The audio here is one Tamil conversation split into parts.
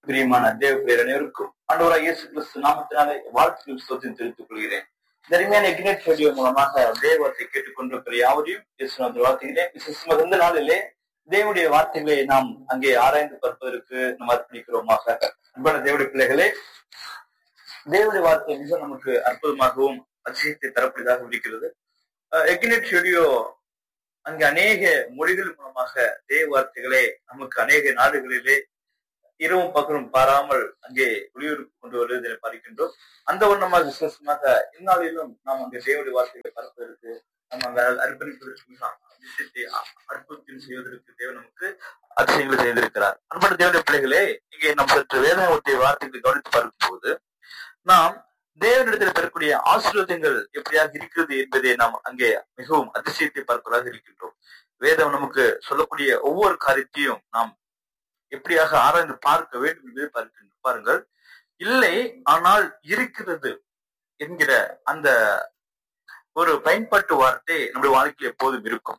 பிரியமான தேவ பேர் அனைவருக்கும் ஆண்டவராக இயேசு கிறிஸ்து நாமத்தினாலே வாழ்த்துக்கள் சொத்தின் தெரிவித்துக் கொள்கிறேன் இந்த அருமையான இக்னேட் வீடியோ மூலமாக தேவத்தை கேட்டுக்கொண்டிருக்கிற யாவரையும் இயேசுநாதர் வாழ்த்துகிறேன் விசேஷமாக இந்த நாளிலே தேவனுடைய வார்த்தைகளை நாம் அங்கே ஆராய்ந்து பார்ப்பதற்கு நாம் அர்ப்பணிக்கிறோமாக அன்பான தேவடைய பிள்ளைகளே தேவனுடைய வார்த்தை மிக நமக்கு அற்புதமாகவும் அதிசயத்தை தரக்கூடியதாக இருக்கிறது எக்னெட் ஸ்டுடியோ அங்கே அநேக மொழிகள் மூலமாக தேவ வார்த்தைகளை நமக்கு அநேக நாடுகளிலே இரவும் பகலும் பாராமல் அங்கே ஒளிபரப்பு கொண்டு வருவதை பார்க்கின்றோம் அந்த வண்ணமாக விசேஷமாக இந்நாளிலும் நாம் அங்கே தேவடைய வார்த்தைகளை பார்ப்பதற்கு நம்ம அங்க அர்ப்பணிப்பதற்கு மிக அதிசயத்தை அற்புதத்தில் செய்வதற்கு தேவன் நமக்கு அதிசயங்களை செய்திருக்கிறார் அன்பான தேவனுடைய பிள்ளைகளே இங்கே நாம் சற்று வேதமுடைய வார்த்தைகளை கவனித்து பார்க்கும்போது நாம் தேவனிடத்தில் பெறக்கூடிய ஆசீர்வாதங்கள் எப்படியாக இருக்கிறது என்பதை நாம் அங்கே மிகவும் அதிசயத்தை பார்ப்பதாக இருக்கின்றோம் வேதம் நமக்கு சொல்லக்கூடிய ஒவ்வொரு காரியத்தையும் நாம் எப்படியாக ஆராய்ந்து பார்க்க வேண்டும் என்பதை பார்க்கின்றோம் பாருங்கள் இல்லை ஆனால் இருக்கிறது என்கிற அந்த ஒரு பயன்பாட்டு வார்த்தை நம்முடைய வாழ்க்கையில் எப்போதும் இருக்கும்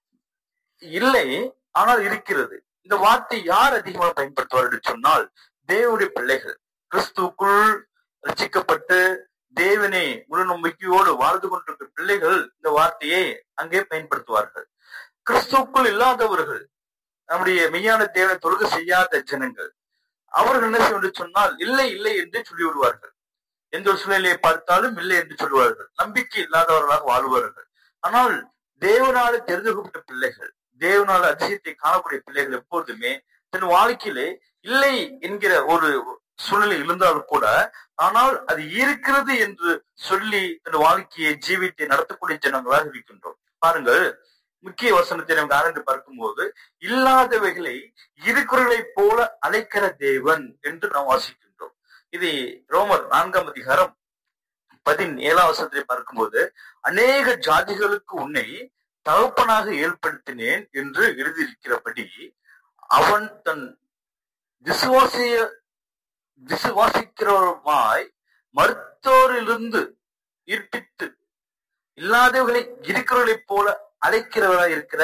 இல்லை ஆனால் இருக்கிறது இந்த வார்த்தை யார் அதிகமாக பயன்படுத்துவார் என்று சொன்னால் தேவனுடைய பிள்ளைகள் கிறிஸ்துக்குள் ரசிக்கப்பட்டு தேவனை முழு நம்பிக்கையோடு வாழ்ந்து கொண்டிருக்கிற பிள்ளைகள் இந்த வார்த்தையை அங்கே பயன்படுத்துவார்கள் கிறிஸ்துக்குள் இல்லாதவர்கள் நம்முடைய மெய்யான தேவனை தொழுகை செய்யாத ஜனங்கள் அவர்கள் என்ன செய்யும் சொன்னால் இல்லை இல்லை என்று சொல்லிவிடுவார்கள் எந்த ஒரு சூழ்நிலையை பார்த்தாலும் இல்லை என்று சொல்லுவார்கள் நம்பிக்கை இல்லாதவர்களாக வாழ்வார்கள் ஆனால் தேவனால தெரிந்துகப்பட்ட பிள்ளைகள் தேவனால அதிசயத்தை காணக்கூடிய பிள்ளைகள் எப்பொழுதுமே தன் வாழ்க்கையிலே இல்லை என்கிற ஒரு சூழ்நிலை இருந்தாலும் கூட ஆனால் அது இருக்கிறது என்று சொல்லி தன் வாழ்க்கையை ஜீவித்தை நடத்தக்கூடிய ஜனங்களாக இருக்கின்றோம் பாருங்கள் முக்கிய வசனத்தை நமக்கு ஆராய்ந்து பார்க்கும்போது இல்லாதவைகளை இருக்கிறதை போல அழைக்கிற தேவன் என்று நாம் வாசிக்கின்றோம் இது ரோமர் நான்காம் அதிகாரம் பதினேழாம் வசனத்தை பார்க்கும்போது அநேக ஜாதிகளுக்கு உன்னை தகப்பனாக ஏற்படுத்தினேன் என்று எழுதியிருக்கிறபடி அவன் தன் விசுவாசிய விசுவாசிக்கிறவருமாய் மருத்துவரிலிருந்து ஈர்ப்பித்து இல்லாதவர்களை இருக்கிறவர்களைப் போல அழைக்கிறவராய் இருக்கிற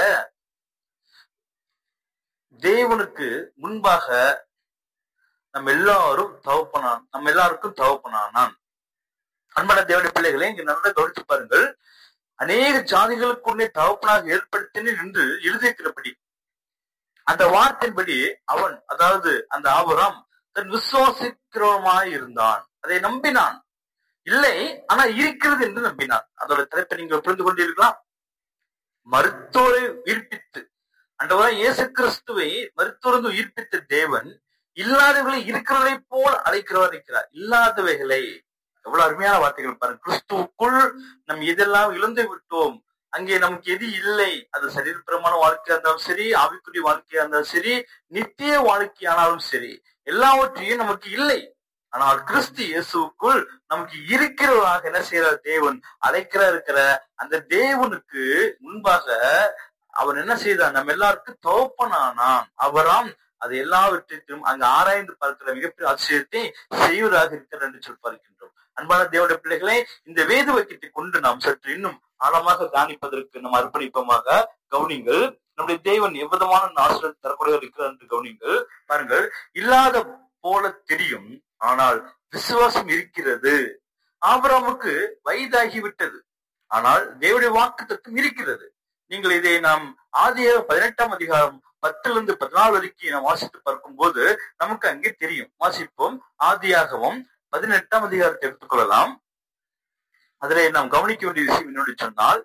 தேவனுக்கு முன்பாக நம்ம எல்லாரும் தவப்பனான் நம்ம எல்லாருக்கும் தவப்பனானான் அன்பான தேவனுடைய பிள்ளைகளை இங்க நல்லா கவனித்து பாருங்கள் அநேக ஜாதிகளுக்கு உன்னை தவப்பனாக ஏற்படுத்தினேன் என்று எழுதியிருக்கிறபடி அந்த வார்த்தையின்படி அவன் அதாவது அந்த ஆபரம் தன் விசுவாசிக்கிறவமாய் இருந்தான் அதை நம்பினான் இல்லை ஆனா இருக்கிறது என்று நம்பினான் அதோட தலைப்பை நீங்கள் புரிந்து கொண்டிருக்கலாம் மருத்துவரை உயிர்ப்பித்து அண்டவரா இயேசு கிறிஸ்துவை மருத்துவருந்து உயிர்ப்பித்த தேவன் இல்லாதவர்களை இருக்கிறதை போல் அழைக்கிறவர் இருக்கிறார் இல்லாதவைகளை எவ்வளவு அருமையான வார்த்தைகள் பாருங்க கிறிஸ்துவுக்குள் நம் எதெல்லாம் இழந்து விட்டோம் அங்கே நமக்கு எது இல்லை அது சரீரப்பிரமான வாழ்க்கையா இருந்தாலும் சரி ஆவிக்குரிய வாழ்க்கையா இருந்தாலும் சரி நித்திய வாழ்க்கையானாலும் சரி எல்லாவற்றையும் நமக்கு இல்லை ஆனால் கிறிஸ்து இயேசுக்குள் நமக்கு இருக்கிறவராக என்ன செய்யறார் தேவன் அழைக்கிறா இருக்கிற அந்த தேவனுக்கு முன்பாக அவன் என்ன செய்தான் நம்ம எல்லாருக்கும் தோப்பனானான் அவராம் அது எல்லாவற்றையும் அங்க ஆராய்ந்து பார்க்கிற மிகப்பெரிய அதிசயத்தை செய்வதாக இருக்கிறார் என்று சொல்லி பார்க்கின்றோம் அன்பான தேவனுடைய பிள்ளைகளே இந்த வேத வாக்கியத்தை கொண்டு நாம் சற்று இன்னும் ஆழமாக காணிப்பதற்கு நம்ம அர்ப்பணிப்போமாக கவனிங்கள் நம்முடைய தேவன் எவ்விதமான ஆசிரியர் தரக்கூடிய இருக்கிறார் என்று கவனிங்கள் பாருங்கள் இல்லாத போல தெரியும் ஆனால் விசுவாசம் இருக்கிறது ஆபராமுக்கு வயதாகிவிட்டது ஆனால் தேவனுடைய வாக்கு தத்துவம் இருக்கிறது நீங்கள் இதை நாம் ஆதிய பதினெட்டாம் அதிகாரம் பத்திலிருந்து பதினாலு வரைக்கும் நாம் வாசித்து பார்க்கும் போது நமக்கு அங்கே தெரியும் வாசிப்போம் ஆதியாகவும் பதினெட்டாம் அதிகாரத்தை எடுத்துக்கொள்ளலாம் அதிலே நாம் கவனிக்க வேண்டிய விஷயம் என்னோடு சொன்னால்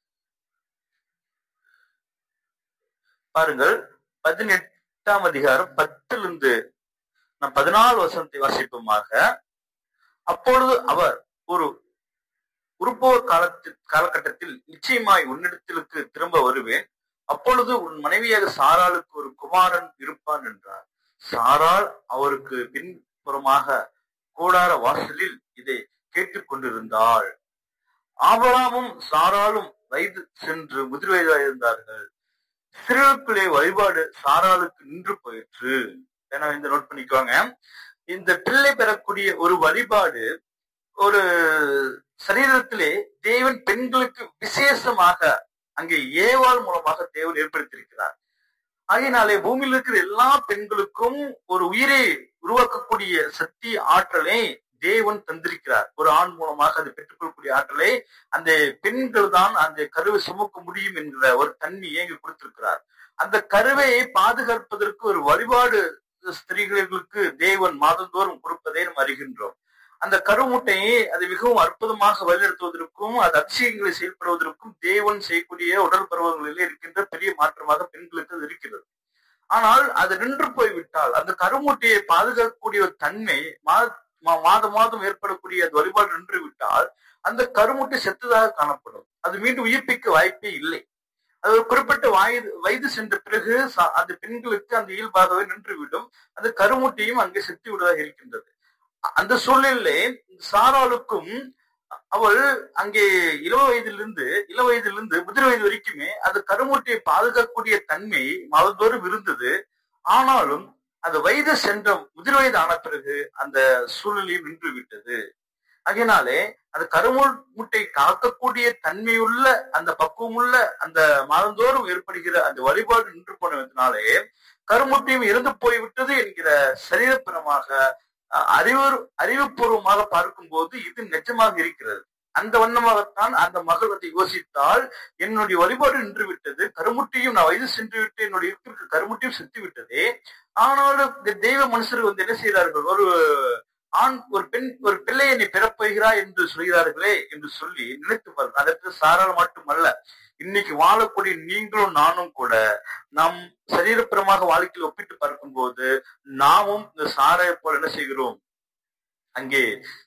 பாருங்கள் பதினெட்டாம் அதிகாரம் பத்திலிருந்து நாம் பதினாலு வசனத்தை வாசிப்போமாக அப்பொழுது அவர் ஒரு உருப்போர் காலத்தில் காலகட்டத்தில் நிச்சயமாய் உன்னிடத்திற்கு திரும்ப வருவேன் அப்பொழுது உன் மனைவியாக சாராளுக்கு ஒரு குமாரன் இருப்பான் என்றார் சாராள் அவருக்கு பின்புறமாக கூடார வாசலில் இதை கேட்டுக்கொண்டிருந்தாள் ஆபராமும் சாராளும் வயது சென்று முதிர் வயதாக இருந்தார்கள் சிறுக்குள்ளே வழிபாடு சாராளுக்கு நின்று போயிற்று ஏன்னா இந்த நோட் பண்ணிக்குவாங்க இந்த பிள்ளை பெறக்கூடிய ஒரு வழிபாடு ஒரு சரீரத்திலே தேவன் பெண்களுக்கு விசேஷமாக அங்கே ஏவாள் மூலமாக தேவன் ஏற்படுத்தியிருக்கிறார் ஆகையினாலே பூமியில் இருக்கிற எல்லா பெண்களுக்கும் ஒரு உயிரை உருவாக்கக்கூடிய சக்தி ஆற்றலை தேவன் தந்திருக்கிறார் ஒரு ஆண் மூலமாக அதை பெற்றுக்கொள்ளக்கூடிய ஆற்றலை அந்த பெண்கள் தான் அந்த கருவை சுமக்க முடியும் என்கிற ஒரு தன்மையை இங்கு கொடுத்திருக்கிறார் அந்த கருவை பாதுகாப்பதற்கு ஒரு வழிபாடு ஸ்திரீகளுக்கு தேவன் மாதந்தோறும் கொடுப்பதை நாம் அறிகின்றோம் அந்த கருமுட்டையை அது மிகவும் அற்புதமாக வழிநடத்துவதற்கும் அது அதிசயங்களை செயல்படுவதற்கும் தேவன் செய்யக்கூடிய உடல் பருவங்களிலே இருக்கின்ற பெரிய மாற்றமாக பெண்களுக்கு அது இருக்கிறது ஆனால் அது நின்று போய்விட்டால் அந்த கருமுட்டையை பாதுகாக்கக்கூடிய ஒரு தன்மை மாதம் மாதம் ஏற்படக்கூடிய அந்த வழிபாடு நின்று விட்டால் அந்த கருமுட்டை செத்ததாக காணப்படும் அது மீண்டும் உயிர்ப்பிக்க வாய்ப்பே இல்லை அது ஒரு குறிப்பிட்ட வயது வயது சென்ற பிறகு அந்த பெண்களுக்கு அந்த இயல்பாகவே நின்றுவிடும் அந்த கருமுட்டையும் அங்கே செத்து விடுவதாக இருக்கின்றது அந்த சூழ்நிலை சாராளுக்கும் அவள் அங்கே இளவ வயதிலிருந்து இள வயதிலிருந்து முதிர் வயது வரைக்குமே அந்த கருமுட்டையை பாதுகாக்கக்கூடிய தன்மை மலதோறும் இருந்தது ஆனாலும் அந்த வயது சென்ற முதிர் வயது ஆன பிறகு அந்த சூழ்நிலையும் நின்று விட்டது அதனாலே அந்த கருமுள் முட்டை காக்கக்கூடிய தன்மையுள்ள அந்த பக்குவமுள்ள அந்த மாதந்தோறும் ஏற்படுகிற அந்த வழிபாடு நின்று போனதுனாலே கருமுட்டையும் இறந்து போய்விட்டது என்கிற சரீரப்பிரமாக அறிவு அறிவுபூர்வமாக பார்க்கும் போது இது நிஜமாக இருக்கிறது அந்த வண்ணமாகத்தான் அந்த மகள் அதை யோசித்தால் என்னுடைய வழிபாடு நின்று விட்டது கருமுட்டியும் நான் வயது சென்று விட்டு என்னுடைய இருக்கிற கருமுட்டியும் செத்து விட்டதே ஆனாலும் இந்த தெய்வ மனுஷர்கள் வந்து என்ன செய்கிறார்கள் ஒரு ஆண் ஒரு பெண் ஒரு பிள்ளையை நீ பிறப்புகிறா என்று சொல்கிறார்களே என்று சொல்லி நினைத்து பாருங்க அதற்கு சாரால் மட்டுமல்ல இன்னைக்கு வாழக்கூடிய நீங்களும் நானும் கூட நம் சரீரப்புறமாக வாழ்க்கையில் ஒப்பிட்டு பார்க்கும் போது நாமும் இந்த சாரையை போல என்ன செய்கிறோம் அங்கே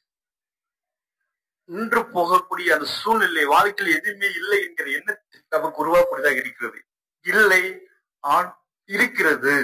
நின்று போகக்கூடிய அந்த சூழ்நிலை வாழ்க்கையில் எதுவுமே இல்லை என்கிற எண்ணத்தை நமக்கு உருவாக்கூடியதாக இருக்கிறது இல்லை ஆண் இருக்கிறது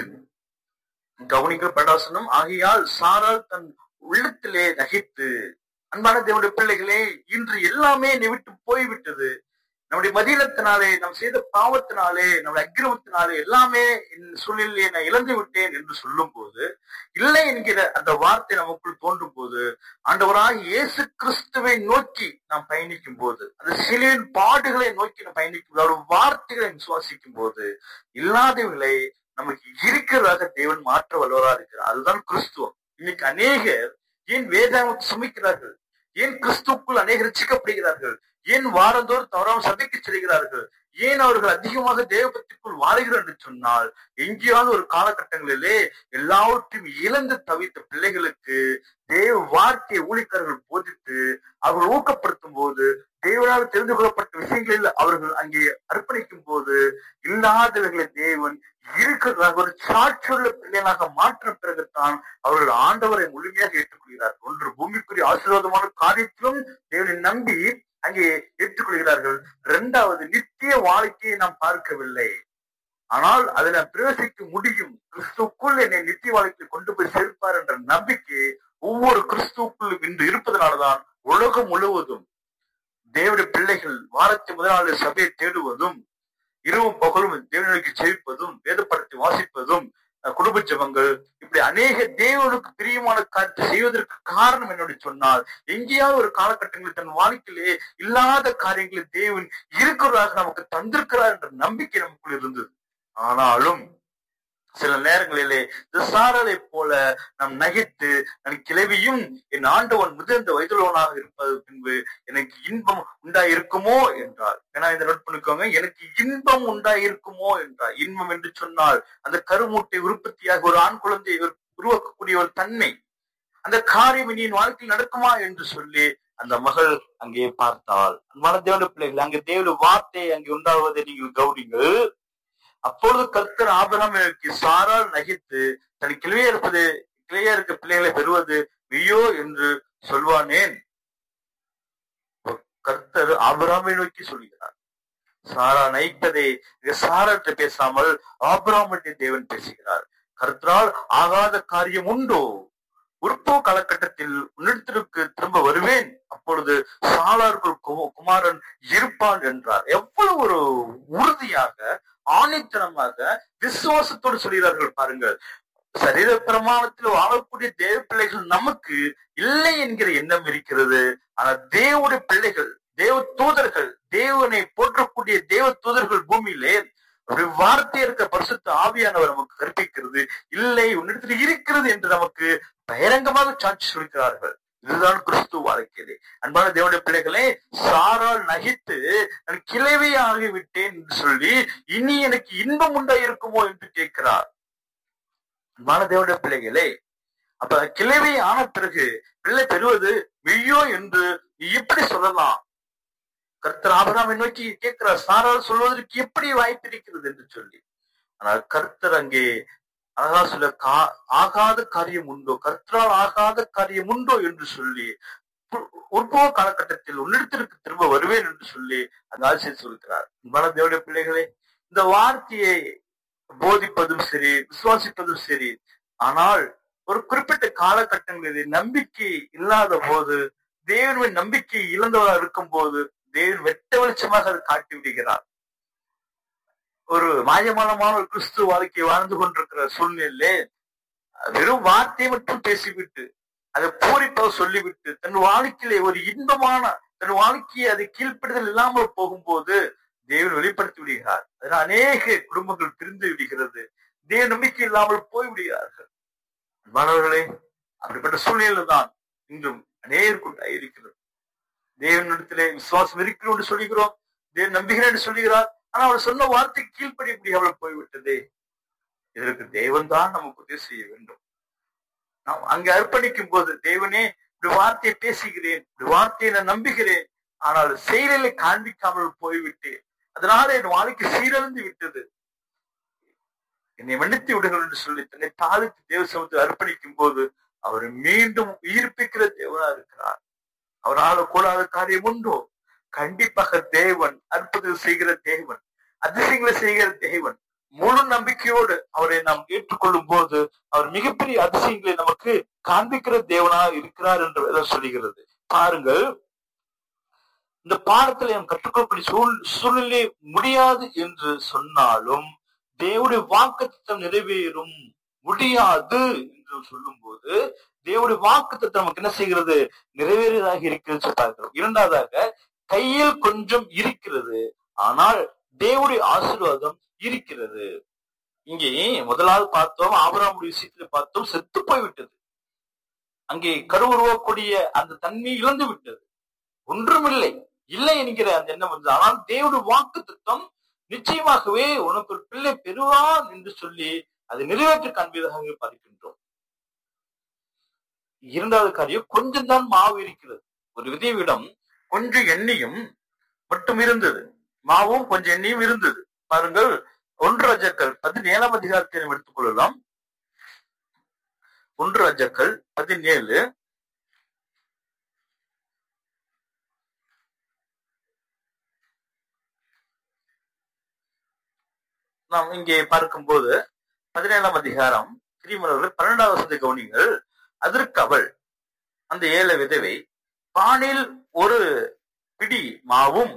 கவனிக்கிற படாசனம் ஆகையால் சாரால் தன் உள்ளத்திலே நகைத்து அன்பான தேவனுடைய பிள்ளைகளே இன்று எல்லாமே என்னை விட்டு போய்விட்டது நம்முடைய மதியத்தினாலே நாம் செய்த பாவத்தினாலே நம்முடைய அக்கிரமத்தினாலே எல்லாமே என் சூழ்நிலையை நான் இழந்து விட்டேன் என்று சொல்லும் போது இல்லை என்கிற அந்த வார்த்தை நமக்குள் தோன்றும் போது ஆண்டவராக இயேசு கிறிஸ்துவை நோக்கி நாம் பயணிக்கும் போது அந்த சிலையின் பாடுகளை நோக்கி நாம் பயணிக்கும் போது அவருடைய வார்த்தைகளை விசுவாசிக்கும் போது இல்லாதவர்களை நமக்கு இருக்கிறதாக தேவன் மாற்ற வல்லவரா இருக்கிறார் அதுதான் கிறிஸ்துவம் இன்னைக்கு அநேகர் ஏன் வேதாமத்தை சுமிக்கிறார்கள் ஏன் கிறிஸ்துக்குள் அநேகர் ரசிக்கப்படுகிறார்கள் ஏன் வாரந்தோறும் தவறாமல் சபைக்கு செல்கிறார்கள் ஏன் அவர்கள் அதிகமாக தேவபத்திற்குள் வாழ்கிறார் என்று சொன்னால் எங்கேயாவது ஒரு காலகட்டங்களிலே எல்லாவற்றையும் இழந்து தவித்த பிள்ளைகளுக்கு தேவ வார்த்தையை ஊழிக்கர்கள் போதித்து அவர்கள் ஊக்கப்படுத்தும் போது தேவனால் தெரிந்து கொள்ளப்பட்ட விஷயங்களில் அவர்கள் அங்கே அர்ப்பணிக்கும் போது இல்லாதவர்களை தேவன் இருக்கிறதாக ஒரு சாட்சியுள்ள பிள்ளைகளாக மாற்ற பிறகுத்தான் அவர்கள் ஆண்டவரை முழுமையாக ஏற்றுக்கொள்கிறார் ஒன்று பூமிக்குரிய ஆசீர்வாதமான காரியத்திலும் தேவனை நம்பி அங்கே ஏற்றுக்கொள்கிறார்கள் இரண்டாவது நித்திய வாழ்க்கையை நாம் பார்க்கவில்லை ஆனால் அதில் பிரவேசிக்க முடியும் கிறிஸ்துக்குள் என்னை நித்திய வாழ்க்கையில் கொண்டு போய் சேர்ப்பார் என்ற நம்பிக்கை ஒவ்வொரு கிறிஸ்துவுக்குள்ளும் இன்று இருப்பதனால்தான் உலகம் முழுவதும் தேவடைய பிள்ளைகள் வாரத்தை முதல் நாள் சபையை தேடுவதும் இரவும் பகலும் தேவனுக்கு ஜெயிப்பதும் வேதப்படத்தை வாசிப்பதும் குடும்ப ஜபங்கள் இப்படி அநேக தேவனுக்கு பிரியமான காரியத்தை செய்வதற்கு காரணம் என்னோட சொன்னால் எங்கேயாவது ஒரு காலகட்டங்களில் தன் வாழ்க்கையிலே இல்லாத காரியங்களை தேவன் இருக்கிறதாக நமக்கு தந்திருக்கிறார் என்ற நம்பிக்கை நமக்குள் இருந்தது ஆனாலும் சில நேரங்களிலே சாரலை போல நாம் நகைத்து நான் கிளவியும் என் ஆண்டவன் முதிர்ந்த வயதுள்ளவனாக இருப்பது பின்பு எனக்கு இன்பம் உண்டாயிருக்குமோ என்றார் ஏன்னா இதை நோட் பண்ணிக்கோங்க எனக்கு இன்பம் உண்டாயிருக்குமோ என்றார் இன்பம் என்று சொன்னால் அந்த கருமூட்டை உற்பத்தியாக ஒரு ஆண் குழந்தையை உருவாக்கக்கூடிய ஒரு தன்மை அந்த காரியம் இனி வாழ்க்கையில் நடக்குமா என்று சொல்லி அந்த மகள் அங்கே பார்த்தாள் மனதேவன பிள்ளைகள் அங்கே தேவன வார்த்தை அங்கே உண்டாவதை நீங்கள் கௌரிங்கள் அப்பொழுது கர்த்தர் ஆபராமிற்கு சாரால் நகைத்து தன் கிளையா இருப்பது கிளையா இருக்க பிள்ளைகளை பெறுவது வியோ என்று சொல்வானேன் கர்த்தர் ஆபராமை நோக்கி சொல்கிறார் சாரா நைப்பதை சாரத்தை பேசாமல் ஆபராமட்டை தேவன் பேசுகிறார் கர்த்தரால் ஆகாத காரியம் உண்டோ உற்போ காலகட்டத்தில் உன்னிடத்திற்கு திரும்ப வருவேன் அப்பொழுது சாலார்கள் குமாரன் இருப்பான் என்றார் எவ்வளவு ஒரு உறுதியாக ஆணித்தனமாக விசுவாசத்தோடு சொல்கிறார்கள் பாருங்கள் சரீர பிரமாணத்தில் வாழக்கூடிய தேவ பிள்ளைகள் நமக்கு இல்லை என்கிற எண்ணம் இருக்கிறது ஆனா தேவனுடைய பிள்ளைகள் தேவ தூதர்கள் தேவனை போற்றக்கூடிய தேவ தூதர்கள் பூமியிலே அப்படி வார்த்தை இருக்க பரிசுத்த ஆவியானவர் நமக்கு கற்பிக்கிறது இல்லை உன்னிடத்தில் இருக்கிறது என்று நமக்கு பகிரங்கமாக சாட்சி சொல்கிறார்கள் இதுதான் கிறிஸ்துவ வாழ்க்கையிலே அன்பான தேவனுடைய பிள்ளைகளே சாரால் நகித்து நான் கிளவி ஆகிவிட்டேன் என்று சொல்லி இனி எனக்கு இன்பம் உண்டா இருக்குமோ என்று கேட்கிறார் அன்பான தேவனுடைய பிள்ளைகளே அப்ப கிளவி ஆன பிறகு பிள்ளை பெறுவது மெய்யோ என்று எப்படி சொல்லலாம் கர்த்தர் ஆபராமை நோக்கி கேட்கிறார் சாரால் சொல்வதற்கு எப்படி வாய்ப்பிருக்கிறது என்று சொல்லி ஆனால் கர்த்தர் அங்கே அழகா சொல்ல கா ஆகாத காரியம் உண்டோ கர்த்தரால் ஆகாத காரியம் உண்டோ என்று சொல்லி உற்பவ காலகட்டத்தில் உன்னிடத்திற்கு திரும்ப வருவேன் என்று சொல்லி அந்த ஆசிரியர் சொல்கிறார் அன்பான தேவடைய பிள்ளைகளே இந்த வார்த்தையை போதிப்பதும் சரி விசுவாசிப்பதும் சரி ஆனால் ஒரு குறிப்பிட்ட காலகட்டங்களில் நம்பிக்கை இல்லாத போது தேவனுடைய நம்பிக்கை இழந்தவராக இருக்கும் போது தேவன் வெட்ட வெளிச்சமாக அதை காட்டி விடுகிறார் ஒரு மாயமானமான ஒரு கிறிஸ்துவ வாழ்க்கை வாழ்ந்து கொண்டிருக்கிற சூழ்நிலையிலே வெறும் வார்த்தையை மட்டும் பேசிவிட்டு அதை பூரிப்பாக சொல்லிவிட்டு தன் வாழ்க்கையிலே ஒரு இன்பமான தன் வாழ்க்கையை அதை கீழ்ப்படுதல் இல்லாமல் போகும்போது தேவன் வெளிப்படுத்தி விடுகிறார் அதனால் அநேக குடும்பங்கள் பிரிந்து விடுகிறது தேவ நம்பிக்கை இல்லாமல் போய் விடுகிறார்கள் மாணவர்களே அப்படிப்பட்ட சூழ்நிலை தான் இன்றும் அநேகருக்குண்டாய் இருக்கிறது தேவனிடத்திலே விசுவாசம் இருக்கிறோம் என்று சொல்லுகிறோம் தேவன் நம்புகிறேன் என்று சொல்லுகிறார் ஆனா அவர் சொன்ன வார்த்தை கீழ்ப்படி முடியாமல் போய்விட்டதே இதற்கு தேவன் தான் நமக்கு உதவி செய்ய வேண்டும் நாம் அங்க அர்ப்பணிக்கும் போது தேவனே இப்படி வார்த்தையை பேசுகிறேன் இப்படி வார்த்தையை நான் நம்புகிறேன் ஆனால் செயலில் காண்பிக்காமல் போய்விட்டேன் அதனால என் வாழ்க்கை சீரழிந்து விட்டது என்னை மன்னித்து விடுங்கள் என்று சொல்லி தன்னை தாழ்த்தி தேவ சமூகத்தை அர்ப்பணிக்கும் போது அவர் மீண்டும் உயிர்ப்பிக்கிற தேவனா இருக்கிறார் அவரால் கூடாத காரியம் உண்டோ கண்டிப்பாக தேவன் அற்புதம் செய்கிற தேவன் அதிசயங்களை செய்கிற தேவன் முழு நம்பிக்கையோடு அவரை நாம் ஏற்றுக்கொள்ளும் போது அவர் மிகப்பெரிய அதிசயங்களை நமக்கு காண்பிக்கிற தேவனா இருக்கிறார் என்று வேதம் சொல்லுகிறது பாருங்கள் இந்த பாடத்தில் நாம் கற்றுக்கொள்ளக்கூடிய சூழ் சூழ்நிலை முடியாது என்று சொன்னாலும் தேவனுடைய வாக்கு திட்டம் நிறைவேறும் முடியாது என்று சொல்லும் போது தேவனுடைய வாக்கு திட்டம் நமக்கு என்ன செய்கிறது நிறைவேறியதாக இருக்கிறது பார்க்கிறோம் இரண்டாவதாக கையில் கொஞ்சம் இருக்கிறது ஆனால் தேவனுடைய ஆசீர்வாதம் இருக்கிறது இங்கே முதலாவது பார்த்தோம் ஆபராமுடைய விஷயத்துல பார்த்தோம் செத்து போய்விட்டது அங்கே கருவுருவக்கூடிய அந்த தன்மை இழந்து விட்டது ஒன்றுமில்லை இல்லை என்கிற அந்த எண்ணம் வந்தது ஆனால் தேவனுடைய வாக்கு திட்டம் நிச்சயமாகவே உனக்கு ஒரு பிள்ளை பெறுவான் என்று சொல்லி அதை நிறைவேற்றி காண்பதாக பார்க்கின்றோம் இரண்டாவது காரியம் கொஞ்சம் தான் மாவு இருக்கிறது ஒரு விதைவிடம் கொஞ்சம் எண்ணெயும் மட்டும் இருந்தது மாவும் கொஞ்சம் எண்ணெயும் இருந்தது பாருங்கள் ஒன்று ரஜக்கள் பதினேழாம் அதிகாரத்தை நாம் எடுத்துக் கொள்ளலாம் ஒன்று ரஜக்கள் பதினேழு நாம் இங்கே பார்க்கும்போது பதினேழாம் அதிகாரம் திரிமலர்கள் பன்னெண்டாவது வசதி கவனிங்கள் அதற்கு அவள் அந்த ஏழை விதவை பானில் ஒரு பிடி மாவும்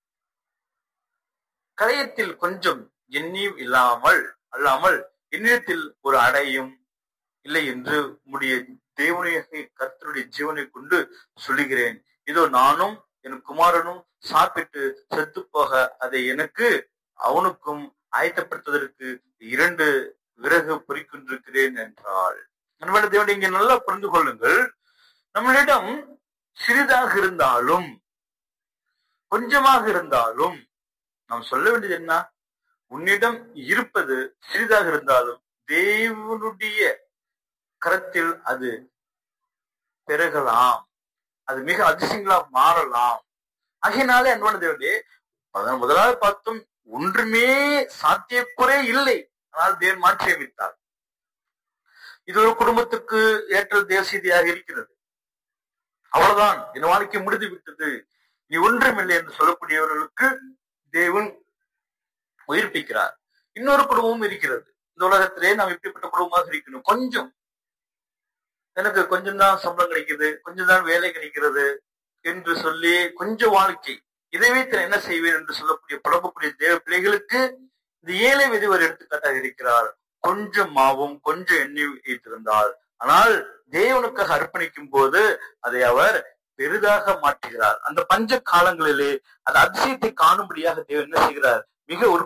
கரையத்தில் கொஞ்சம் எண்ணியும் இல்லாமல் அல்லாமல் என்னிடத்தில் ஒரு அடையும் இல்லை என்று உடைய தேவனுடைய கர்த்தருடைய ஜீவனை கொண்டு சொல்லுகிறேன் இதோ நானும் என் குமாரனும் சாப்பிட்டு செத்து போக அதை எனக்கு அவனுக்கும் ஆயத்தப்படுத்துவதற்கு இரண்டு விறகு பொறிக்கொண்டிருக்கிறேன் என்றாள் நம்மளோட தேவனை இங்க நல்லா புரிந்து கொள்ளுங்கள் நம்மளிடம் சிறிதாக இருந்தாலும் கொஞ்சமாக இருந்தாலும் நாம் சொல்ல வேண்டியது என்ன உன்னிடம் இருப்பது சிறிதாக இருந்தாலும் தேவனுடைய கரத்தில் அது பெருகலாம் அது மிக அதிசயங்களா மாறலாம் ஆகையினாலே அன்பான தேவனே முதலாவது பார்த்தோம் ஒன்றுமே சாத்தியக்குறை இல்லை ஆனால் தேவன் மாற்றி அமைத்தார் இது ஒரு குடும்பத்துக்கு ஏற்ற தேசியதியாக இருக்கிறது அவ்வளவுதான் என் வாழ்க்கை முடிந்து விட்டது நீ ஒன்றுமில்லை என்று சொல்லக்கூடியவர்களுக்கு தேவன் உயிர்ப்பிக்கிறார் இன்னொரு குடும்பமும் இருக்கிறது இந்த உலகத்திலே நாம் இப்படிப்பட்ட குடும்பமாக இருக்கணும் கொஞ்சம் எனக்கு கொஞ்சம் தான் சம்பளம் கிடைக்குது கொஞ்சம் தான் வேலை கிடைக்கிறது என்று சொல்லி கொஞ்சம் வாழ்க்கை இதை வைத்து என்ன செய்வேன் என்று சொல்லக்கூடிய புலம்பக்கூடிய தேவ பிள்ளைகளுக்கு இந்த ஏழை விதி ஒரு எடுத்துக்காட்டாக இருக்கிறார் கொஞ்சம் மாவும் கொஞ்சம் எண்ணெய் வைத்திருந்தால் ஆனால் தேவனுக்காக அர்ப்பணிக்கும் போது அதை அவர் பெரிதாக மாற்றுகிறார் அந்த பஞ்ச காலங்களிலே அந்த அதிசயத்தை காணும்படியாக தேவன் என்ன செய்கிறார் மிக உற்பத்தி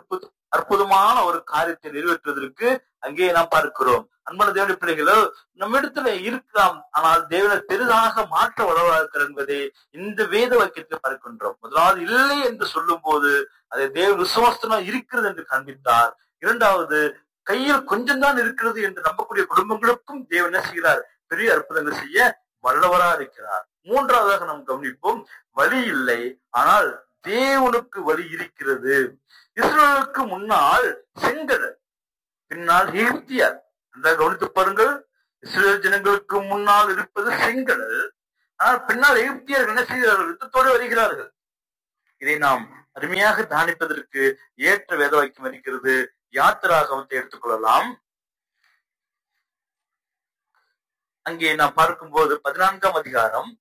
அற்புதமான ஒரு காரியத்தை நிறைவேற்றுவதற்கு அங்கே நாம் பார்க்கிறோம் அன்பான தேவனுடைய பிள்ளைகளோ நம்மிடத்துல இருக்கலாம் ஆனால் தேவனை பெரிதாக மாற்ற உதவாக்கள் என்பதை இந்த வேத வாக்கியத்தில் பார்க்கின்றோம் முதலாவது இல்லை என்று சொல்லும் போது அதை தேவன் விசுவாசனா இருக்கிறது என்று காண்பித்தார் இரண்டாவது கையில் கொஞ்சம் தான் இருக்கிறது என்று நம்பக்கூடிய குடும்பங்களுக்கும் தேவன் என்ன செய்கிறார் பெரிய அற்புதங்கள் செய்ய வல்லவரா இருக்கிறார் மூன்றாவதாக நாம் கவனிப்போம் வழி இல்லை ஆனால் தேவனுக்கு வழி இருக்கிறது இஸ்ரேலுக்கு முன்னால் செங்கல் பின்னால் எகிப்தியர் அந்த கவனித்து பாருங்கள் இஸ்ரேல் ஜனங்களுக்கு முன்னால் இருப்பது செங்கல் ஆனால் பின்னால் எகிப்தியர்கள் என்ன செய்கிறார்கள் யுத்தத்தோடு வருகிறார்கள் இதை நாம் அருமையாக தானிப்பதற்கு ஏற்ற வேத வாக்கியம் இருக்கிறது யாத்திராகமத்தை எடுத்துக்கொள்ளலாம் அங்கே நாம் பார்க்கும்போது பதினான்காம் அதிகாரம்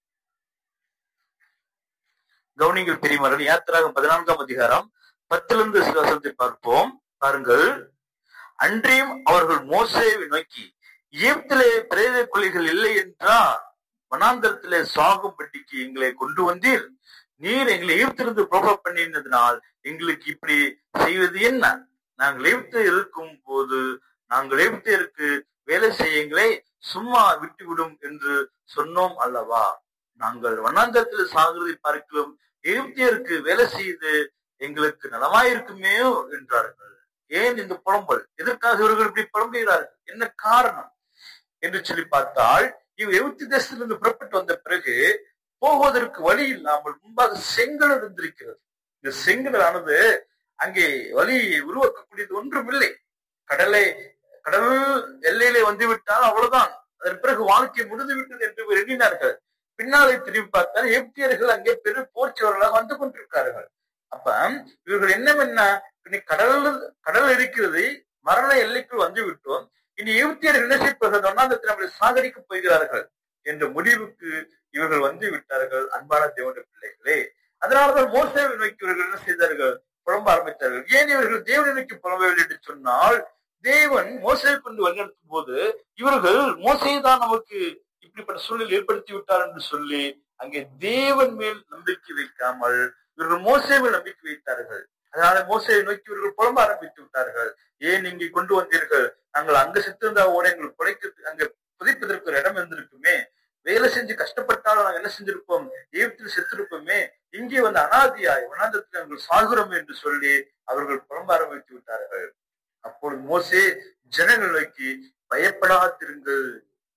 கவுனிங்கள் பெரியமர்கள் யாத்திராகம் பதினான்காம் அதிகாரம் பத்திலிருந்து சில வசனத்தை பார்ப்போம் பாருங்கள் அன்றியும் அவர்கள் மோசேவை நோக்கி எகிப்திலே பிரேத குழிகள் இல்லை என்றால் வனாந்தரத்திலே சாகும் பெட்டிக்கு எங்களை கொண்டு வந்தீர் நீர் எங்களை எகிப்திலிருந்து புரோப பண்ணினதுனால் எங்களுக்கு இப்படி செய்வது என்ன நாங்கள் எகிப்து இருக்கும் போது நாங்கள் எகிப்தியருக்கு வேலை செய்யுங்களே சும்மா விட்டுவிடும் என்று சொன்னோம் அல்லவா நாங்கள் வண்ணாந்தரத்தில் சாகிறதை பார்க்கலாம் எகிப்தியருக்கு வேலை செய்து எங்களுக்கு நலமாயிருக்குமே என்றார்கள் ஏன் இந்த புலம்பல் எதற்காக இவர்கள் இப்படி புலம்புகிறார்கள் என்ன காரணம் என்று சொல்லி பார்த்தால் இவ் எகிப்து தேசத்திலிருந்து புறப்பட்டு வந்த பிறகு போவதற்கு வழி இல்லாமல் முன்பாக செங்கல் இருந்திருக்கிறது இந்த செங்கலானது அங்கே வழியை உருவாக்கக்கூடியது ஒன்றுமில்லை கடலை கடல் எல்லையிலே வந்து விட்டால் அவ்வளவுதான் அதன் பிறகு வாழ்க்கை முடிந்து விட்டது என்று இவர் எண்ணினார்கள் பின்னாலே திரும்பி பார்த்தால் எப்தியர்கள் அங்கே பெரு போர்ச்சவர்களாக வந்து கொண்டிருக்கார்கள் அப்ப இவர்கள் என்ன என்ன இனி கடல் கடல் இருக்கிறது மரண எல்லைக்குள் வந்து விட்டோம் இனி எகிப்தியர்கள் என்ன செய்வார்கள் ஒன்னாந்தத்தில் நம்மளை சாகரிக்க போகிறார்கள் என்ற முடிவுக்கு இவர்கள் வந்து விட்டார்கள் அன்பான தேவனுடைய பிள்ளைகளே அதனால்தான் மோசேவை நோக்கி இவர்கள் என்ன செய்தார்கள் புலம்ப ஆரம்பித்தார்கள் ஏன் இவர்கள் தேவனை நோக்கி புலம்பவில்லை என்று சொன்னால் தேவன் மோசையை கொண்டு வழிநடத்தும் போது இவர்கள் மோசையை தான் நமக்கு இப்படிப்பட்ட சூழல் ஏற்படுத்தி விட்டார் என்று சொல்லி அங்கே தேவன் மேல் நம்பிக்கை வைக்காமல் இவர்கள் மோசை மேல் நம்பிக்கை வைத்தார்கள் அதனால மோசையை நோக்கி இவர்கள் புலம்ப ஆரம்பித்து விட்டார்கள் ஏன் இங்கே கொண்டு வந்தீர்கள் நாங்கள் அங்க செத்திருந்தா ஓட எங்களுக்கு புதைக்க அங்க புதைப்பதற்கு ஒரு இடம் இருந்திருக்குமே வேலை செஞ்சு கஷ்டப்பட்டாலும் நாங்கள் என்ன செஞ்சிருப்போம் எகிப்தில் செத்திருப்போமே இங்கே வந்து அனாதியாய் வனாந்தத்தில் நாங்கள் சாகுறோம் என்று சொல்லி அவர்கள் புலம்ப ஆரம்பித்து விட்டார்கள் அப்பொழுது மோசே ஜனங்கள் நோக்கி பயப்படாதிருங்கள்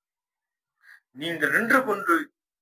நீங்கள் நின்று கொண்டு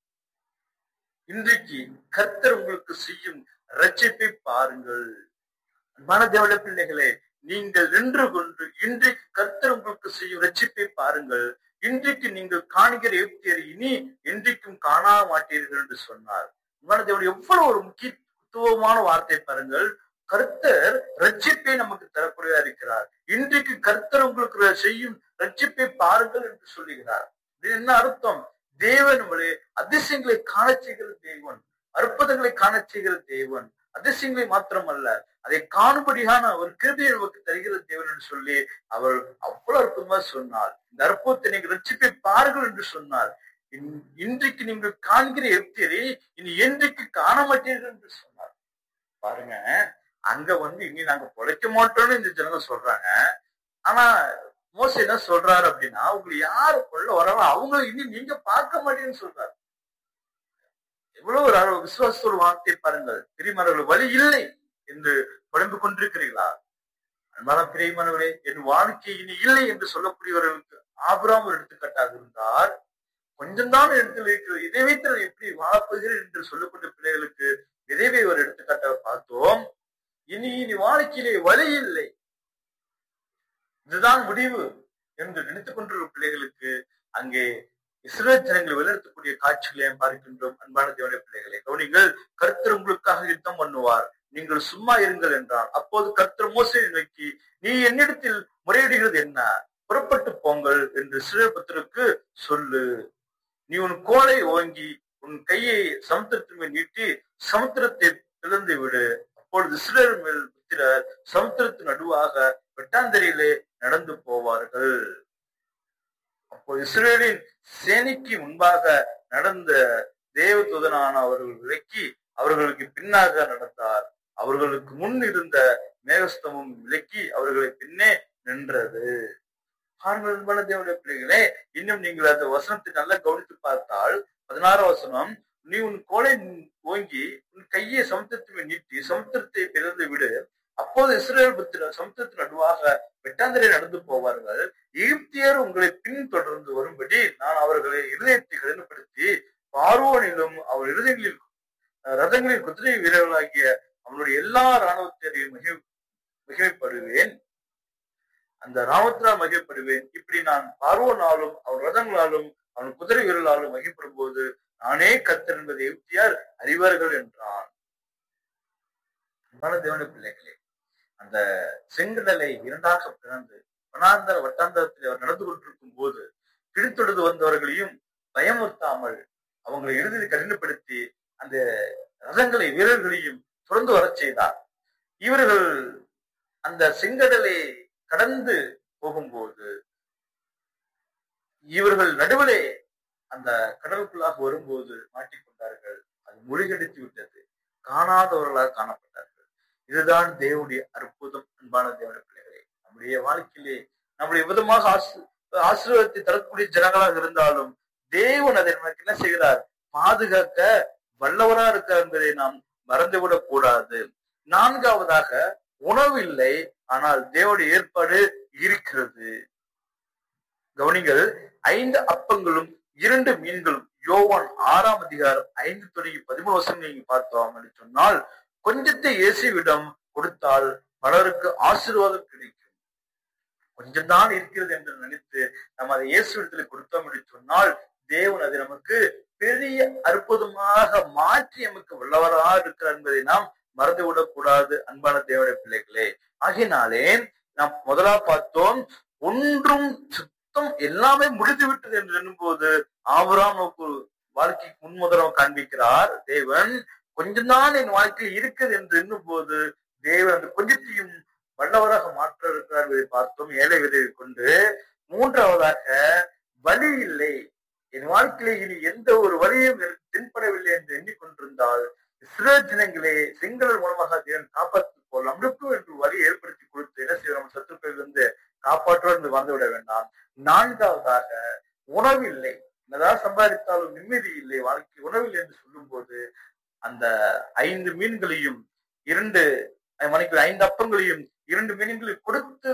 இன்றைக்கு கர்த்தர் உங்களுக்கு செய்யும் ரட்சிப்பை பாருங்கள் மனதேவள பிள்ளைகளே நீங்கள் நின்று கொண்டு இன்றைக்கு கர்த்தர் உங்களுக்கு செய்யும் ரட்சிப்பை பாருங்கள் இன்றைக்கு நீங்கள் காண்கிற யுக்தியர் இனி இன்றைக்கும் காண மாட்டீர்கள் என்று சொன்னார் மனதேவன் எவ்வளவு ஒரு முக்கியத்துவமான வார்த்தை பாருங்கள் கர்த்தர் ரட்சிப்பை நமக்கு தரக்கூடியதா இருக்கிறார் இன்றைக்கு கர்த்தர் உங்களுக்கு செய்யும் ரட்சிப்பை பாருங்கள் என்று சொல்லுகிறார் இது என்ன அர்த்தம் தேவன் நம்மளே அதிசயங்களை காண செய்கிற தேவன் அற்புதங்களை காண செய்கிற தேவன் அதிசயங்களை மாத்திரமல்ல அதை காணும்படியான அவர் கிருபியை நமக்கு தருகிற தேவன் என்று சொல்லி அவர் அவ்வளவு அற்புதமா சொன்னார் இந்த அற்புதத்தை நீங்கள் ரட்சிப்பை பாருங்கள் என்று சொன்னார் இன்றைக்கு நீங்கள் காண்கிற எப்தியரை இனி என்றைக்கு காண மாட்டீர்கள் என்று சொன்னார் பாருங்க அங்க வந்து இனி நாங்க பொழைக்க மாட்டோம்னு இந்த ஜனங்க சொல்றாங்க ஆனா மோச என்ன சொல்றாரு அப்படின்னா உங்களை யாரு கொள்ள வராங்க அவங்க இனி நீங்க பார்க்க மாட்டீங்கன்னு சொல்றாரு எவ்வளவு ஒரு விசுவாசத்தோட வார்த்தை பாருங்கள் பிரிமரர்கள் வழி இல்லை என்று புலம்பு கொண்டிருக்கிறீர்களா அன்பான பிரியமானவர்களே என் வாழ்க்கை இனி இல்லை என்று சொல்லக்கூடியவர்களுக்கு ஆபராம் ஒரு எடுத்துக்காட்டாக இருந்தார் கொஞ்சம் தான் இடத்துல இருக்கிறது இதை வைத்து நான் எப்படி வாழப்போகிறேன் என்று சொல்லக்கூடிய பிள்ளைகளுக்கு விதைவை ஒரு எடுத்துக்காட்டாக பார்த்தோம் இனி இனி வாழ்க்கையிலே வழி இல்லை இதுதான் முடிவு என்று நினைத்துக் கொண்டிருக்கும் பிள்ளைகளுக்கு அங்கே இஸ்ரேல் ஜனங்கள் வெளிப்படுத்தக்கூடிய காட்சிகளை பார்க்கின்றோம் அன்பான தேவனுடைய பிள்ளைகளை கவனிங்கள் கர்த்தர் உங்களுக்காக யுத்தம் பண்ணுவார் நீங்கள் சும்மா இருங்கள் என்றார் அப்போது கர்த்தர் மோசையை நோக்கி நீ என்னிடத்தில் முறையிடுகிறது என்ன புறப்பட்டு போங்கள் என்று சிறுபத்திற்கு சொல்லு நீ உன் கோலை ஓங்கி உன் கையை சமுத்திரத்தின் மேல் நீட்டி சமுத்திரத்தை பிளந்து விடு அப்பொழுது இஸ்ரேல் மேல் புத்திரர் சமுத்திரத்தின் நடுவாக வெட்டாந்தரையிலே நடந்து போவார்கள் அப்போது இஸ்ரேலின் சேனைக்கு முன்பாக நடந்த தேவதூதனான அவர்கள் விலக்கி அவர்களுக்கு பின்னாக நடந்தார் அவர்களுக்கு முன் இருந்த மேகஸ்தமும் விலக்கி அவர்களை பின்னே நின்றது பாருங்கள் அன்பான தேவனுடைய பிள்ளைகளே இன்னும் நீங்கள் அந்த வசனத்தை நல்லா கவனித்து பார்த்தால் பதினாறாம் வசனம் நீ உன் கோலை ஓங்கி உன் கையை சமுத்திரத்தை நீட்டி சமுத்திரத்தை பிறந்து விடு அப்போது இஸ்ரேல் புத்திரர் சமுத்திரத்தின் நடுவாக வெட்டாந்தரை நடந்து போவார்கள் எகிப்தியர் உங்களை பின்தொடர்ந்து வரும்படி நான் அவர்களை இருதயத்தை கடினப்படுத்தி பார்வோனிலும் அவர் இருதயங்களில் ரதங்களில் குதிரை வீரர்களாகிய அவனுடைய எல்லா இராணுவத்தினரையும் மிக மிகைப்படுவேன் அந்த இராணுவத்தினால் மகிழ்ப்படுவேன் இப்படி நான் பார்வோனாலும் அவன் ரதங்களாலும் அவன் குதிரை வீரர்களாலும் மகிழ்ப்படும் போது நானே கத்தர் என்பதை எகிப்தியார் அறிவார்கள் என்றான் தேவனுடைய பிள்ளைகளே அந்த செங்கடலை இரண்டாக பிறந்து வனாந்தர வட்டாந்தரத்தில் அவர் நடந்து கொண்டிருக்கும் போது பிடித்தொடுத்து வந்தவர்களையும் பயமுறுத்தாமல் அவங்களை இறுதியில் கடினப்படுத்தி அந்த ரதங்களை வீரர்களையும் தொடர்ந்து வரச் செய்தார் இவர்கள் அந்த செங்கடலை கடந்து போகும்போது இவர்கள் நடுவிலே அந்த கடலுக்குள்ளாக வரும்போது மாட்டிக்கொண்டார்கள் அது முழுகடித்து விட்டது காணாதவர்களாக காணப்பட்டார்கள் இதுதான் தேவனுடைய அற்புதம் அன்பான தேவனுடைய பிள்ளைகளே நம்முடைய வாழ்க்கையிலே நம்முடைய விதமாக ஆசு ஆசீர்வாதத்தை தரக்கூடிய ஜனங்களாக இருந்தாலும் தேவன் அதை நமக்கு என்ன செய்கிறார் பாதுகாக்க வல்லவரா இருக்கார் என்பதை நாம் மறந்துவிடக் கூடாது நான்காவதாக உணவு இல்லை ஆனால் தேவனுடைய ஏற்பாடு இருக்கிறது கவனிங்கள் ஐந்து அப்பங்களும் இரண்டு மீன்களும் யோவான் ஆறாம் அதிகாரம் ஐந்து தொடங்கி பதிமூணு வருஷம் நீங்க பார்த்தோம் என்று சொன்னால் கொஞ்சத்தை இயேசுவிடம் கொடுத்தால் பலருக்கு ஆசீர்வாதம் கிடைக்கும் கொஞ்சம் தான் இருக்கிறது என்று நினைத்து நம்ம அதை இயேசுவிடத்தில் கொடுத்தோம் என்று சொன்னால் தேவன் அதை நமக்கு பெரிய அற்புதமாக மாற்றி நமக்கு வல்லவராக இருக்கிறார் என்பதை நாம் மறந்துவிடக் கூடாது அன்பான தேவனுடைய பிள்ளைகளே ஆகினாலே நாம் முதலா பார்த்தோம் ஒன்றும் சுத்தம் எல்லாமே முடிந்து விட்டது என்று எண்ணும்போது ஆபராம் நமக்கு வாழ்க்கைக்கு முன்முதலம் காண்பிக்கிறார் தேவன் கொஞ்சம்தான் என் வாழ்க்கையில் இருக்குது என்று எண்ணும் போது தேவன் அந்த கொஞ்சத்தையும் வல்லவராக மாற்ற இருக்கிறார் என்பதை பார்த்தோம் ஏழை விதையை கொண்டு மூன்றாவதாக வழி இல்லை என் வாழ்க்கையில இனி எந்த ஒரு வழியும் எனக்கு தென்படவில்லை என்று எண்ணிக்கொண்டிருந்தால் இஸ்ரேல் ஜனங்களே சிங்களர் மூலமாக தேவன் காப்பாற்றி போல் நம்மளுக்கும் என்று வழி ஏற்படுத்தி கொடுத்து என்ன செய்வோம் நம்ம சத்துக்கள் இருந்து காப்பாற்றுவோம் என்று மறந்துவிட வேண்டாம் நான்காவதாக உணவில்லை என்னதான் சம்பாதித்தாலும் நிம்மதி இல்லை வாழ்க்கை உணவில்லை என்று சொல்லும் போது அந்த ஐந்து மீன்களையும் இரண்டு மணிக்கு ஐந்து அப்பங்களையும் இரண்டு மீன்களையும் கொடுத்து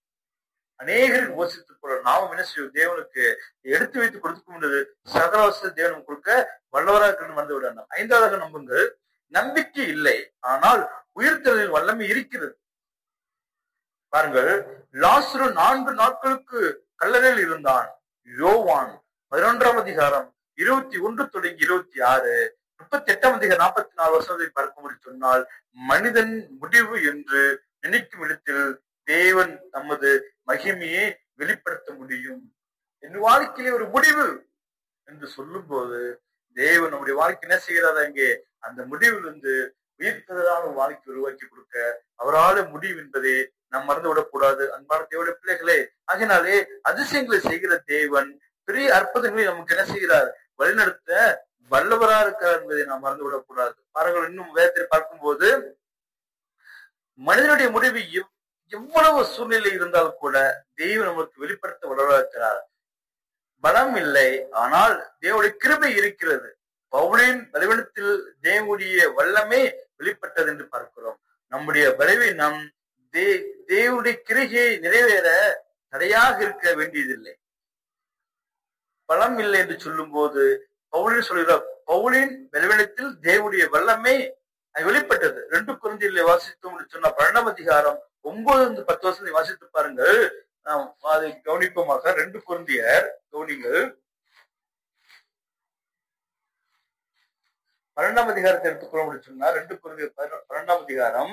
அநேகருக்கு போஷித்துக் கொள்ள நாமும் என்ன செய்வோம் தேவனுக்கு எடுத்து வைத்து கொடுக்க முடியாது சகலவச தேவனும் கொடுக்க வல்லவராக மறந்து விட வேண்டாம் ஐந்தாவது நம்புங்கள் நம்பிக்கை இல்லை ஆனால் உயிர்த்தலின் வல்லமை இருக்கிறது பாருங்கள் லாசுரு நான்கு நாட்களுக்கு கல்லறையில் இருந்தான் யோவான் பதினொன்றாம் அதிகாரம் இருபத்தி ஒன்று தொடங்கி இருபத்தி ஆறு முப்பத்தி எட்டாம் அதிகாரம் நாற்பத்தி நாலு வருஷத்தை பார்க்கும்படி சொன்னால் மனிதன் முடிவு என்று நினைக்கும் இடத்தில் தேவன் நமது மகிமையை வெளிப்படுத்த முடியும் என் வாழ்க்கையிலே ஒரு முடிவு என்று சொல்லும் போது தேவன் நம்முடைய வாழ்க்கை என்ன செய்கிறார் அங்கே அந்த முடிவிலிருந்து உயிர்த்ததான வாழ்க்கை உருவாக்கி கொடுக்க அவரால் முடிவு என்பதை நாம் மறந்து விடக்கூடாது அன்பான தேவனுடைய பிள்ளைகளே ஆகினாலே அதிசயங்களை செய்கிற தேவன் பெரிய அற்புதங்களை நமக்கு என்ன செய்கிறார் வழிநடத்த வல்லவரா இருக்கார் என்பதை நாம் மறந்து விடக்கூடாது பாருங்கள் இன்னும் வேதத்தில் பார்க்கும்போது மனிதனுடைய முடிவு எவ்வளவு சூழ்நிலை இருந்தாலும் கூட தெய்வம் நமக்கு வெளிப்படுத்த வளர்க்கிறார் பலம் இல்லை ஆனால் தேவனுடைய கிருபை இருக்கிறது பவுலின் பலவீனத்தில் தேவனுடைய வல்லமே வெளிப்பட்டது என்று பார்க்கிறோம் நம்முடைய பலவீனம் தே தேவனுடைய கிருகையை நிறைவேற தடையாக இருக்க வேண்டியதில்லை பலம் இல்லை என்று சொல்லும் போது பவுலின் சொல்கிறார் பவுலின் பலவீனத்தில் தேவனுடைய வல்லமே வெளிப்பட்டது ரெண்டு குழந்தைகளை வாசித்தோம் சொன்ன பன்னெண்டாம் அதிகாரம் ஒன்பது இருந்து பத்து வருஷத்தை வாசித்து பாருங்கள் நாம் அதை கவனிப்போமாக ரெண்டு குழந்தையர் கவனிங்கள் பன்னெண்டாம் அதிகாரத்தை எடுத்துக்கொள்ள முடியும் சொன்னா ரெண்டு குழந்தையர் பன்னெண்டாம் அதிகாரம்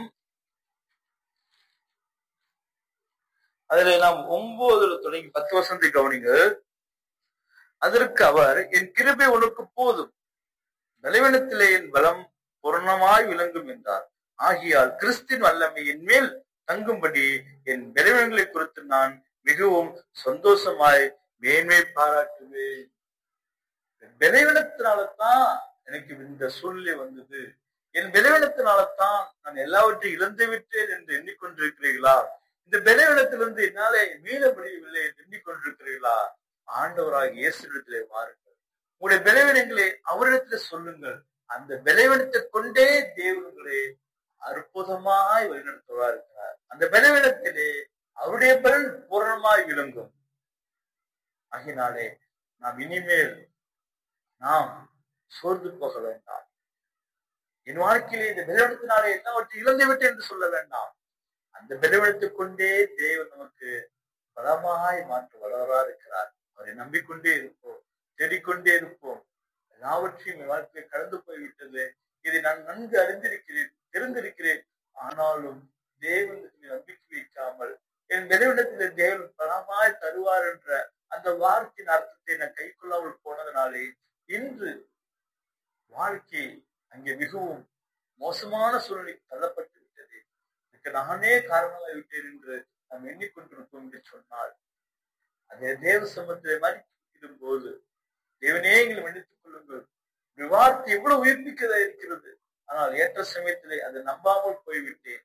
அதுல நாம் ஒன்பதுல தொடங்கி பத்து வருஷத்தை கவனிங்கள் அதற்கு அவர் என் கிருபை உனக்கு போதும் பலவீனத்திலே என் பலம் பூர்ணமாய் விளங்கும் என்றார் ஆகியால் கிறிஸ்தின் வல்லமை என் மேல் தங்கும்படி என் பலவீனங்களை குறித்து நான் மிகவும் சந்தோஷமாய் மேன்மை பாராட்டுவேன் பலவீனத்தினால்தான் எனக்கு இந்த சூழ்நிலை வந்தது என் பலவீனத்தினால்தான் நான் எல்லாவற்றையும் இழந்து விட்டேன் என்று எண்ணிக்கொண்டிருக்கிறீர்களா இந்த பலவீனத்திலிருந்து என்னாலே மீள முடியவில்லை என்று எண்ணிக்கொண்டிருக்கிறீர்களா ஆண்டவராக இயேசுடத்திலே வாருங்கள் உங்களுடைய பலவீனங்களை அவரிடத்துல சொல்லுங்கள் அந்த பலவீனத்தை கொண்டே தேவன்களே அற்புதமாய் வழிநடத்துவா இருக்கிறார் அந்த பலவீனத்திலே அவருடைய பலன் பூரணமாய் விளங்கும் ஆகினாலே நாம் இனிமேல் நாம் சோர்ந்து போக வேண்டாம் என் வாழ்க்கையிலே இந்த பலவீனத்தினாலே எல்லாவற்றை இழந்து விட்டேன் என்று சொல்ல வேண்டாம் அந்த பலவீனத்தை கொண்டே தேவன் நமக்கு பலமாய் மாற்ற வளரா இருக்கிறார் அவரை நம்பிக்கொண்டே இருப்போம் தேடிக்கொண்டே இருப்போம் எல்லாவற்றையும் என் வாழ்க்கையை கடந்து போய்விட்டது இதை நான் நன்கு அறிந்திருக்கிறேன் தெரிந்திருக்கிறேன் ஆனாலும் தேவனுக்கு நம்பிக்கை வைக்காமல் என் பலவீனத்திலே தேவன் பலமாய் தருவார் என்ற அந்த வார்த்தையின் அர்த்தத்தை நான் கை கொள்ளாமல் போனதுனாலே இன்று வாழ்க்கை அங்கே மிகவும் மோசமான சூழ்நிலை தள்ளப்பட்டு விட்டது இதுக்கு நானே காரணமாய் விட்டேன் என்று நாம் எண்ணிக்கொண்டிருப்போம் என்று சொன்னால் அதே தேவ சமூகத்திலே மறிக்கும் போது தேவனே எங்களை மன்னித்துக் கொள்ளுங்கள் ஒரு வார்த்தை எவ்வளவு உயிர்ப்பிக்கதா இருக்கிறது ஆனால் ஏற்ற சமயத்திலே அதை நம்பாமல் போய்விட்டேன்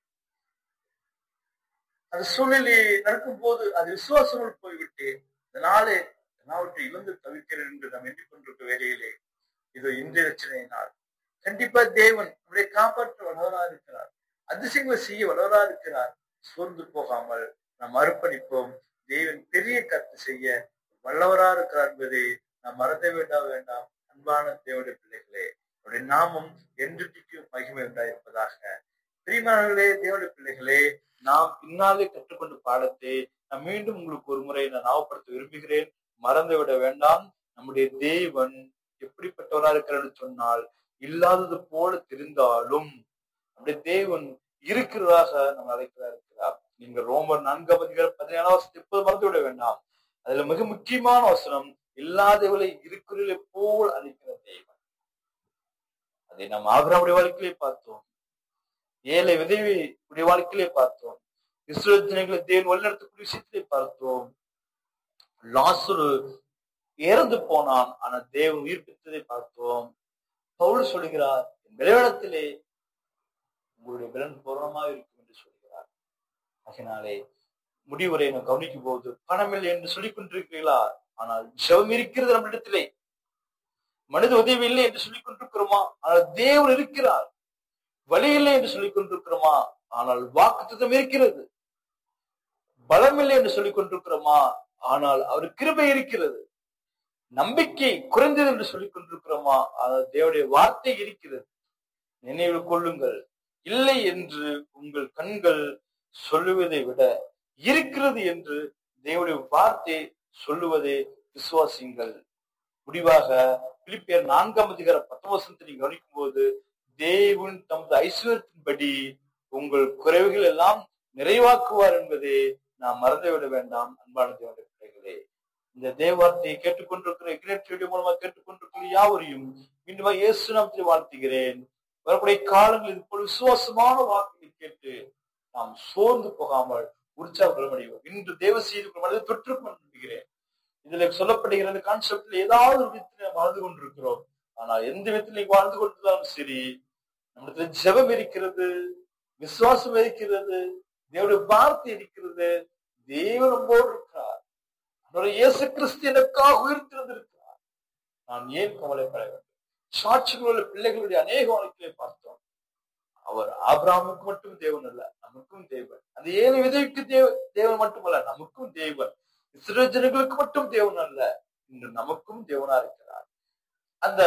அந்த சூழ்நிலையை நடக்கும் போது அது விசுவாசங்கள் போய்விட்டேன் இதனாலே எல்லாவற்றை இழந்து தவிக்கிறேன் என்று நாம் எண்ணிக்கொண்டிருக்க வேலையிலே இது இன்றைய ரச்சனையினால் கண்டிப்பா தேவன் நம்முடைய காப்பாற்ற வளவரா இருக்கிறார் அதிசயங்களை செய்ய வளவரா இருக்கிறார் சோர்ந்து போகாமல் நாம் அர்ப்பணிப்போம் தேவன் பெரிய கருத்து செய்ய வல்லவரா இருக்கிறார் என்பதை நாம் மறந்த வேண்டாம் வேண்டாம் அன்பான தேவனுடைய பிள்ளைகளே அவருடைய நாமம் என்றைக்கும் மகிமை உண்டாயிருப்பதாக பிரிமானங்களே தேவனுடைய பிள்ளைகளே நாம் பின்னாலே கற்றுக்கொண்ட பாடத்தை நான் மீண்டும் உங்களுக்கு ஒரு முறை நான் ஞாபகப்படுத்த விரும்புகிறேன் மறந்து விட வேண்டாம் நம்முடைய தேவன் எப்படிப்பட்டவரா இருக்கிறான்னு சொன்னால் இல்லாதது போல தெரிந்தாலும் நம்முடைய தேவன் இருக்கிறதாக நம்ம அழைக்கிறதா இருக்கிறார் நீங்க ரோமர் நான்காம் அதிகாரம் பதினேழாம் வருஷத்தை எப்போது மறந்து விட வேண்டாம் அதுல மிக முக்கியமான வசனம் இல்லாதவளை இருக்கிறதை போல் அழைக்கிற தேவன் அதை நாம் ஆகிராவுடைய வாழ்க்கையிலே பார்த்தோம் ஏழை விதவி உடைய வாழ்க்கையிலே பார்த்தோம் இஸ்ரேல் தினங்களை தேவன் வழிநடத்தக்கூடிய விஷயத்திலே பார்த்தோம் லாசுரு இறந்து போனான் ஆனா தேவன் உயிர்ப்பித்ததை பார்த்தோம் பவுல் சொல்கிறார் விளையாடத்திலே உங்களுடைய பலன் பூர்ணமாக இருக்கும் என்று சொல்கிறார் அதனாலே முடிவுரை நான் கவனிக்கும் போது பணமில்லை என்று சொல்லிக் கொண்டிருக்கிறீர்களா ஆனால் ஜெபம் இருக்கிறது நம்மிடத்திலே மனித உதவி இல்லை என்று சொல்லிக் கொண்டிருக்கிறோமா ஆனால் தேவன் இருக்கிறார் வழி இல்லை என்று சொல்லிக் கொண்டிருக்கிறோமா ஆனால் வாக்குத்தம் இருக்கிறது பலம் இல்லை என்று சொல்லிக் கொண்டிருக்கிறோமா ஆனால் அவர் கிருபை இருக்கிறது நம்பிக்கை குறைந்தது என்று சொல்லிக் கொண்டிருக்கிறோமா ஆனால் தேவனுடைய வார்த்தை இருக்கிறது நினைவில் கொள்ளுங்கள் இல்லை என்று உங்கள் கண்கள் சொல்லுவதை விட இருக்கிறது என்று தேவனுடைய வார்த்தை சொல்லுவதை விசுவாசிங்கள் முடிவாக பிலிப்பியர் நான்காம் அதிகார பத்தவசனத்தை நீங்க கவனிக்கும் போது தேவன் தமது ஐஸ்வர்யத்தின்படி உங்கள் குறைவுகள் எல்லாம் நிறைவாக்குவார் என்பதை நாம் மறந்துவிட வேண்டாம் அன்பான தேவனுடைய பிள்ளைகளே இந்த தேவார்த்தையை கேட்டுக்கொண்டிருக்கிற இக்னேட் மூலமா கேட்டுக்கொண்டிருக்கிற யாவரையும் மீண்டும் இயேசு நாமத்தில் வாழ்த்துகிறேன் வரக்கூடிய காலங்களில் இது போல விசுவாசமான வார்த்தையை கேட்டு நாம் சோர்ந்து போகாமல் உற்சாகம் அடைவோம் இன்று தேவ செய்தி மனதை தொற்று நம்புகிறேன் இதுல சொல்லப்படுகிற கான்செப்ட்ல ஏதாவது ஒரு விதத்தில் வாழ்ந்து கொண்டிருக்கிறோம் ஆனால் எந்த விதத்தில் வாழ்ந்து கொண்டிருந்தாலும் சரி நம்மிடத்துல ஜெபம் இருக்கிறது விசுவாசம் இருக்கிறது தேவனுடைய வார்த்தை இருக்கிறது தேவன் நம்மோடு இருக்கிறார் அவருடைய இயேசு கிறிஸ்து எனக்காக உயிர்த்திருந்திருக்கிறார் நான் ஏன் கவலைப்பட வேண்டும் சாட்சிகளுள்ள பிள்ளைகளுடைய அநேக வாழ்க்கையை பார்த்தோம் அவர் ஆபிராமுக்கு மட்டும் தேவன் அல்ல நமக்கும் தேவன் அந்த ஏழு விதவிக்கு தேவ தேவன் மட்டுமல்ல நமக்கும் தேவன் இஸ்ரேஜனங்களுக்கு மட்டும் தேவன் அல்ல இன்று நமக்கும் தேவனா இருக்கிறார் அந்த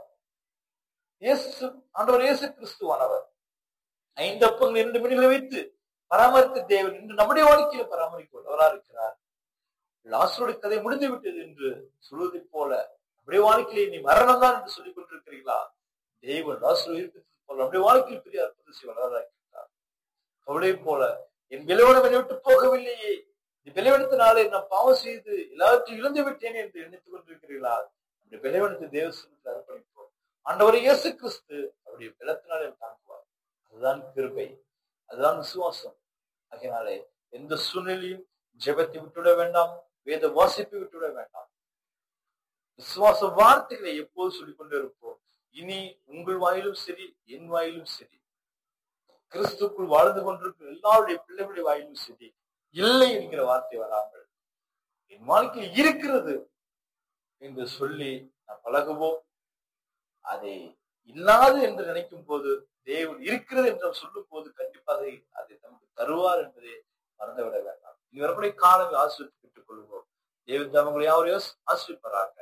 இயேசு ஆண்டவர் இயேசு கிறிஸ்துவானவர் ஐந்து அப்பங்கள் இரண்டு மணிகளை வைத்து பராமரித்த தேவன் இன்று நம்முடைய வாழ்க்கையில பராமரிக்கவரா இருக்கிறார் லாசருடைய கதை முடிந்து விட்டது என்று சொல்வதை போல நம்முடைய வாழ்க்கையிலே நீ மரணம் தான் என்று சொல்லிக் கொண்டிருக்கிறீர்களா தேவன் லாசரு இருக்கிறது போல நம்முடைய வாழ்க்கையில் பெரிய அற்புத செய்வதாக இருக்கிறார் அவளை போல என் விளைவனம் என்னை விட்டு போகவில்லையே இந்த விளைவனத்தினாலே நான் பாவம் செய்து எல்லாவற்றையும் இழந்து விட்டேன் என்று எண்ணித்துக் கொண்டிருக்கிறீர்களா நம்முடைய விளைவனத்தை தேவ சமூகத்தில் அர்ப்பணிப்போம் ஆண்டவர் இயேசு கிறிஸ்து அவருடைய பலத்தினாலே தாங்குவார் அதுதான் கிருபை அதுதான் விசுவாசம் அதனாலே எந்த சூழ்நிலையும் ஜெபத்தை விட்டுவிட வேண்டாம் வேத வாசிப்பை விட்டுவிட வேண்டாம் விசுவாச வார்த்தைகளை எப்போது சொல்லிக் கொண்டே இருப்போம் இனி உங்கள் வாயிலும் சரி என் வாயிலும் சரி கிறிஸ்துக்குள் வாழ்ந்து கொண்டிருக்கும் எல்லாருடைய பிள்ளைகளுடைய வாயிலும் சரி இல்லை என்கிற வார்த்தை வராமல் என் வாழ்க்கையில் இருக்கிறது என்று சொல்லி நான் பழகுவோம் அதை இல்லாது என்று நினைக்கும் போது தேவன் இருக்கிறது என்று சொல்லும் போது கண்டிப்பாக அதை நமக்கு தருவார் என்பதை மறந்துவிட வேண்டாம் இனி வரக்கூடிய காலம் ஆசிரியத்தை பெற்றுக் கொள்வோம் தேவன் தமங்களை யாவரையும் ஆசிரிப்பார்கள்